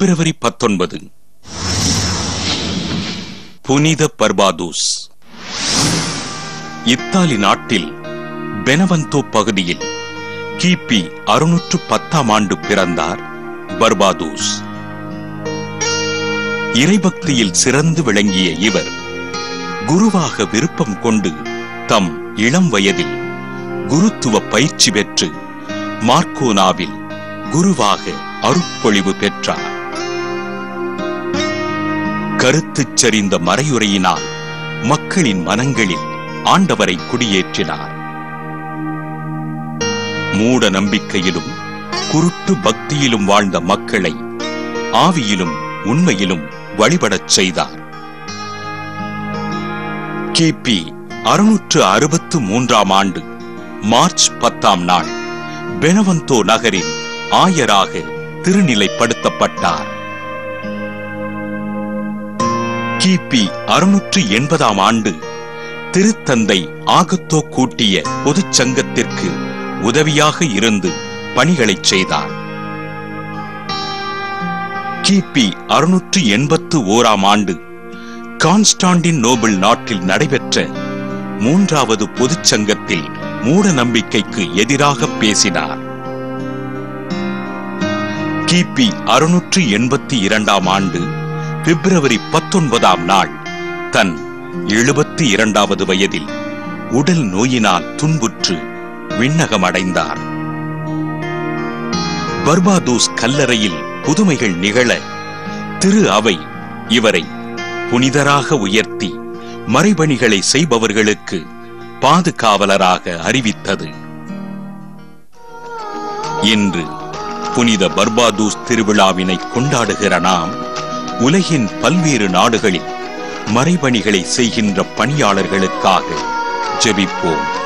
பிப்ரவரி பத்தொன்பது புனித பர்பாதூஸ் இத்தாலி நாட்டில் பெனவந்தோ பகுதியில் கிபி அறுநூற்று பத்தாம் ஆண்டு பிறந்தார் பர்பாதூஸ் இறைபக்தியில் சிறந்து விளங்கிய இவர் குருவாக விருப்பம் கொண்டு தம் இளம் வயதில் குருத்துவ பயிற்சி பெற்று மார்க்கோனாவில் குருவாக அருட்பொழிவு பெற்றார் கருத்துச் சரிந்த மறையுரையினால் மக்களின் மனங்களில் ஆண்டவரை குடியேற்றினார் மூட நம்பிக்கையிலும் குருட்டு பக்தியிலும் வாழ்ந்த மக்களை ஆவியிலும் உண்மையிலும் வழிபடச் செய்தார் கிபி அறுநூற்று அறுபத்து மூன்றாம் ஆண்டு மார்ச் பத்தாம் நாள் பெனவந்தோ நகரில் ஆயராக திருநிலைப்படுத்தப்பட்டார் கிபி அறுநூற்று எண்பதாம் ஆண்டு திருத்தந்தை ஆகத்தோ கூட்டிய பொதுச் சங்கத்திற்கு உதவியாக இருந்து பணிகளைச் செய்தார் கிபி அறுநூற்று எண்பத்து ஓராம் ஆண்டு கான்ஸ்டாண்டின் நோபல் நாட்டில் நடைபெற்ற மூன்றாவது பொதுச் சங்கத்தில் மூட நம்பிக்கைக்கு எதிராக பேசினார் கிபி அறுநூற்று எண்பத்தி இரண்டாம் ஆண்டு பிப்ரவரி பத்தொன்பதாம் நாள் தன் எழுபத்தி இரண்டாவது வயதில் உடல் நோயினால் துன்புற்று விண்ணகமடைந்தார் பர்பாதூஸ் கல்லறையில் புதுமைகள் நிகழ திரு அவை இவரை புனிதராக உயர்த்தி மறைபணிகளை செய்பவர்களுக்கு பாதுகாவலராக அறிவித்தது இன்று புனித பர்பாதூஸ் திருவிழாவினை கொண்டாடுகிற நாம் உலகின் பல்வேறு நாடுகளில் மறைபணிகளை செய்கின்ற பணியாளர்களுக்காக ஜெபிப்போம்